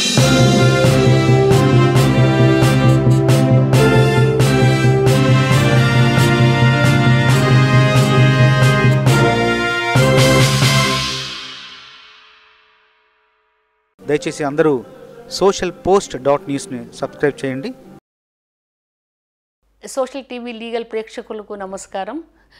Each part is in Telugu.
దయచేసి అందరూ సోషల్ పోస్ట్ డాట్ న్యూస్ని సబ్స్క్రైబ్ చేయండి సోషల్ టీవీ లీగల్ ప్రేక్షకులకు నమస్కారం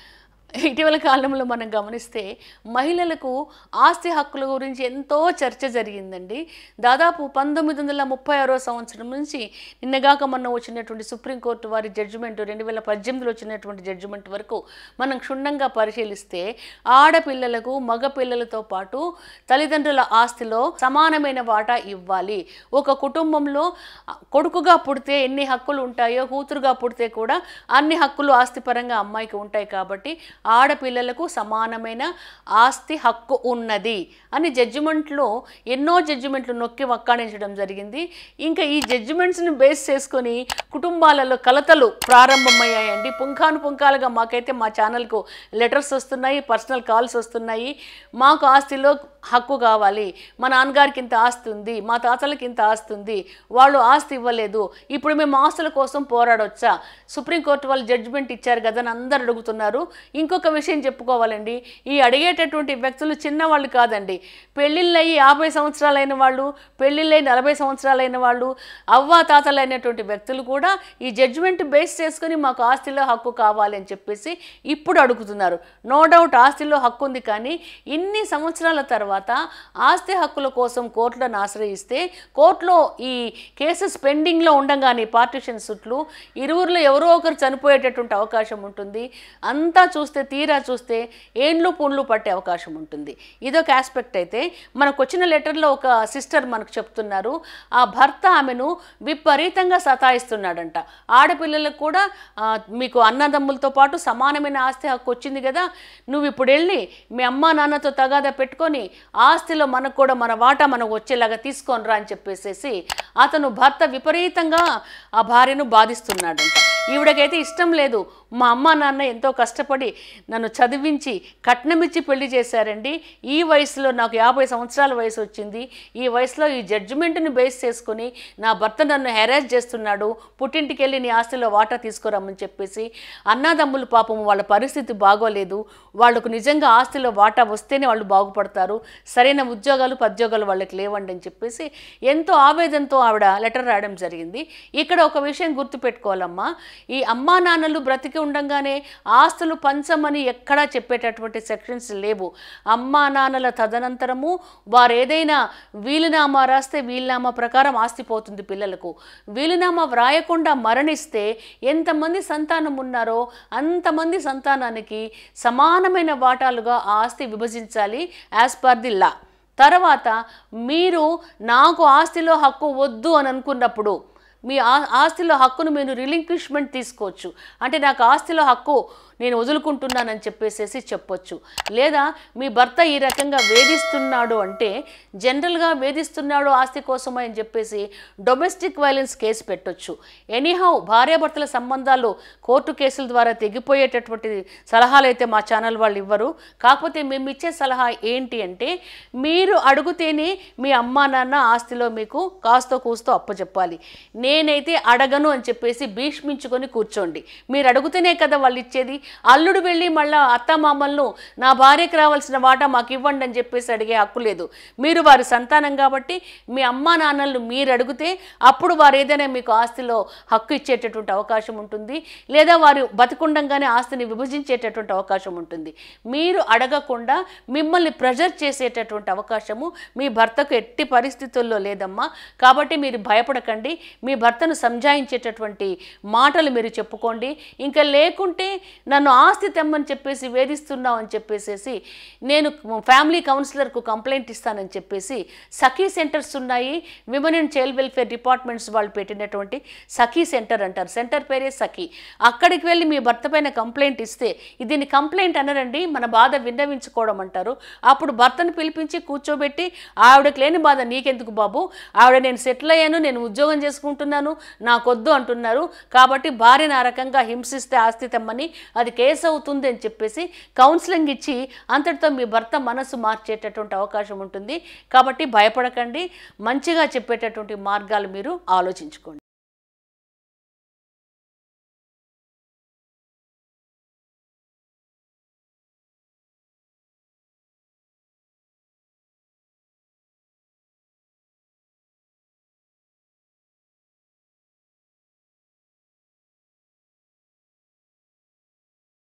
ఇటీవల కాలంలో మనం గమనిస్తే మహిళలకు ఆస్తి హక్కుల గురించి ఎంతో చర్చ జరిగిందండి దాదాపు పంతొమ్మిది వందల ముప్పై ఆరో సంవత్సరం నుంచి నిన్నగాక మొన్న వచ్చినటువంటి సుప్రీంకోర్టు వారి జడ్జిమెంట్ రెండు వేల పద్దెనిమిదిలో వచ్చినటువంటి జడ్జిమెంట్ వరకు మనం క్షుణ్ణంగా పరిశీలిస్తే ఆడపిల్లలకు మగ పిల్లలతో పాటు తల్లిదండ్రుల ఆస్తిలో సమానమైన వాటా ఇవ్వాలి ఒక కుటుంబంలో కొడుకుగా పుడితే ఎన్ని హక్కులు ఉంటాయో కూతురుగా పుడితే కూడా అన్ని హక్కులు ఆస్తిపరంగా అమ్మాయికి ఉంటాయి కాబట్టి ఆడపిల్లలకు సమానమైన ఆస్తి హక్కు ఉన్నది అని జడ్జిమెంట్లో ఎన్నో జడ్జిమెంట్లు నొక్కి వక్కాణించడం జరిగింది ఇంకా ఈ జడ్జిమెంట్స్ని బేస్ చేసుకొని కుటుంబాలలో కలతలు ప్రారంభమయ్యాయండి పుంఖాను పుంఖాలుగా మాకైతే మా ఛానల్కు లెటర్స్ వస్తున్నాయి పర్సనల్ కాల్స్ వస్తున్నాయి మాకు ఆస్తిలో హక్కు కావాలి మా నాన్నగారికి ఇంత ఆస్తి ఉంది మా తాతలకి ఇంత ఆస్తి ఉంది వాళ్ళు ఆస్తి ఇవ్వలేదు ఇప్పుడు మేము ఆస్తుల కోసం పోరాడొచ్చా సుప్రీంకోర్టు వాళ్ళు జడ్జిమెంట్ ఇచ్చారు కదా అని అందరు అడుగుతున్నారు ఇంకొక విషయం చెప్పుకోవాలండి ఈ అడిగేటటువంటి వ్యక్తులు చిన్నవాళ్ళు కాదండి పెళ్ళిళ్ళయి యాభై సంవత్సరాలైన వాళ్ళు పెళ్ళిళ్ళై నలభై సంవత్సరాలైన వాళ్ళు అవ్వ తాతలైనటువంటి వ్యక్తులు కూడా ఈ జడ్జిమెంట్ బేస్ చేసుకుని మాకు ఆస్తిలో హక్కు కావాలి అని చెప్పేసి ఇప్పుడు అడుగుతున్నారు నో డౌట్ ఆస్తిలో హక్కు ఉంది కానీ ఇన్ని సంవత్సరాల తర్వాత ఆస్తి హక్కుల కోసం కోర్టులను ఆశ్రయిస్తే కోర్టులో ఈ కేసెస్ పెండింగ్లో ఉండగానే పార్టిషన్ సుట్లు ఇరువురిలో ఎవరో ఒకరు చనిపోయేటటువంటి అవకాశం ఉంటుంది అంతా చూస్తే తీరా చూస్తే ఏండ్లు పుండ్లు పట్టే అవకాశం ఉంటుంది ఇదొక ఆస్పెక్ట్ అయితే మనకు వచ్చిన లెటర్లో ఒక సిస్టర్ మనకు చెప్తున్నారు ఆ భర్త ఆమెను విపరీతంగా సతాయిస్తున్నాడంట ఆడపిల్లలకు కూడా ఆ, మీకు అన్నదమ్ములతో పాటు సమానమైన ఆస్తి హక్కు వచ్చింది కదా నువ్వు ఇప్పుడు వెళ్ళి మీ అమ్మ నాన్నతో తగాదా పెట్టుకొని ఆస్తిలో మనకు కూడా మన వాటా మనకు వచ్చేలాగా తీసుకొని రా అని చెప్పేసేసి అతను భర్త విపరీతంగా ఆ భార్యను బాధిస్తున్నాడంట ఈవిడకైతే ఇష్టం లేదు మా అమ్మ నాన్న ఎంతో కష్టపడి నన్ను చదివించి కట్నమిచ్చి పెళ్లి చేశారండి ఈ వయసులో నాకు యాభై సంవత్సరాల వయసు వచ్చింది ఈ వయసులో ఈ జడ్జిమెంట్ని బేస్ చేసుకుని నా భర్త నన్ను హెరాస్ చేస్తున్నాడు పుట్టింటికి వెళ్ళి నీ ఆస్తిలో వాటా తీసుకురమ్మని చెప్పేసి అన్నదమ్ములు పాపం వాళ్ళ పరిస్థితి బాగోలేదు వాళ్ళకు నిజంగా ఆస్తిలో వాటా వస్తేనే వాళ్ళు బాగుపడతారు సరైన ఉద్యోగాలు పద్యోగాలు వాళ్ళకి లేవండి అని చెప్పేసి ఎంతో ఆవేదనతో ఆవిడ లెటర్ రాయడం జరిగింది ఇక్కడ ఒక విషయం గుర్తుపెట్టుకోవాలమ్మా ఈ అమ్మా నాన్నలు బ్రతికి ఉండంగానే ఆస్తులు పంచమని ఎక్కడా చెప్పేటటువంటి సెక్షన్స్ లేవు అమ్మా నాన్నల తదనంతరము వారు ఏదైనా వీలునామా రాస్తే వీలునామా ప్రకారం ఆస్తి పోతుంది పిల్లలకు వీలునామా వ్రాయకుండా మరణిస్తే ఎంతమంది సంతానం ఉన్నారో అంతమంది సంతానానికి సమానమైన వాటాలుగా ఆ ఆస్తి విభజించాలి యాజ్ పర్ ది లా తర్వాత మీరు నాకు ఆస్తిలో హక్కు వద్దు అని అనుకున్నప్పుడు మీ ఆ ఆస్తిలో హక్కును మీరు రిలింక్విష్మెంట్ తీసుకోవచ్చు అంటే నాకు ఆస్తిలో హక్కు నేను వదులుకుంటున్నానని చెప్పేసేసి చెప్పొచ్చు లేదా మీ భర్త ఈ రకంగా వేధిస్తున్నాడు అంటే జనరల్గా వేధిస్తున్నాడు ఆస్తి కోసమని అని చెప్పేసి డొమెస్టిక్ వైలెన్స్ కేసు పెట్టొచ్చు ఎనీహౌ భార్యాభర్తల సంబంధాలు కోర్టు కేసుల ద్వారా తెగిపోయేటటువంటి సలహాలు అయితే మా ఛానల్ వాళ్ళు ఇవ్వరు కాకపోతే మేము ఇచ్చే సలహా ఏంటి అంటే మీరు అడుగుతేనే మీ అమ్మా నాన్న ఆస్తిలో మీకు కాస్తో కూస్తో అప్పచెప్పాలి నేనైతే అడగను అని చెప్పేసి భీష్మించుకొని కూర్చోండి మీరు అడుగుతూనే కదా వాళ్ళు ఇచ్చేది అల్లుడు వెళ్ళి మళ్ళా అత్తమామలను నా భార్యకి రావాల్సిన వాటా మాకు ఇవ్వండి అని చెప్పేసి అడిగే హక్కు లేదు మీరు వారి సంతానం కాబట్టి మీ అమ్మా నాన్నలను మీరు అడిగితే అప్పుడు వారు ఏదైనా మీకు ఆస్తిలో హక్కు ఇచ్చేటటువంటి అవకాశం ఉంటుంది లేదా వారు బతికుండంగానే ఆస్తిని విభజించేటటువంటి అవకాశం ఉంటుంది మీరు అడగకుండా మిమ్మల్ని ప్రెజర్ చేసేటటువంటి అవకాశము మీ భర్తకు ఎట్టి పరిస్థితుల్లో లేదమ్మా కాబట్టి మీరు భయపడకండి మీ భర్తను సంజాయించేటటువంటి మాటలు మీరు చెప్పుకోండి ఇంకా లేకుంటే నన్ను ఆస్తి తెమ్మని చెప్పేసి వేధిస్తున్నావు అని చెప్పేసేసి నేను ఫ్యామిలీ కౌన్సిలర్కు కంప్లైంట్ ఇస్తానని చెప్పేసి సఖీ సెంటర్స్ ఉన్నాయి women and child welfare departments వాళ్ళు పెట్టినటువంటి సఖీ సెంటర్ అంటారు సెంటర్ పేరే సఖీ అక్కడికి వెళ్ళి మీ భర్త పైన కంప్లైంట్ ఇస్తే దీన్ని కంప్లైంట్ అనరండి మన బాధ విన్నవించుకోవడం అంటారు అప్పుడు భర్తను పిలిపించి కూర్చోబెట్టి ఆవిడకి లేని బాధ నీకెందుకు బాబు ఆవిడ నేను సెటిల్ అయ్యాను నేను ఉద్యోగం చేసుకుంటున్నాను చేసుకుంటున్నాను నాకొద్దు అంటున్నారు కాబట్టి భార్యను ఆ రకంగా హింసిస్తే ఆస్తి తెమ్మని అది కేసు అవుతుంది అని చెప్పేసి కౌన్సిలింగ్ ఇచ్చి అంతటితో మీ భర్త మనసు మార్చేటటువంటి అవకాశం ఉంటుంది కాబట్టి భయపడకండి మంచిగా చెప్పేటటువంటి మార్గాలు మీరు ఆలోచించుకోండి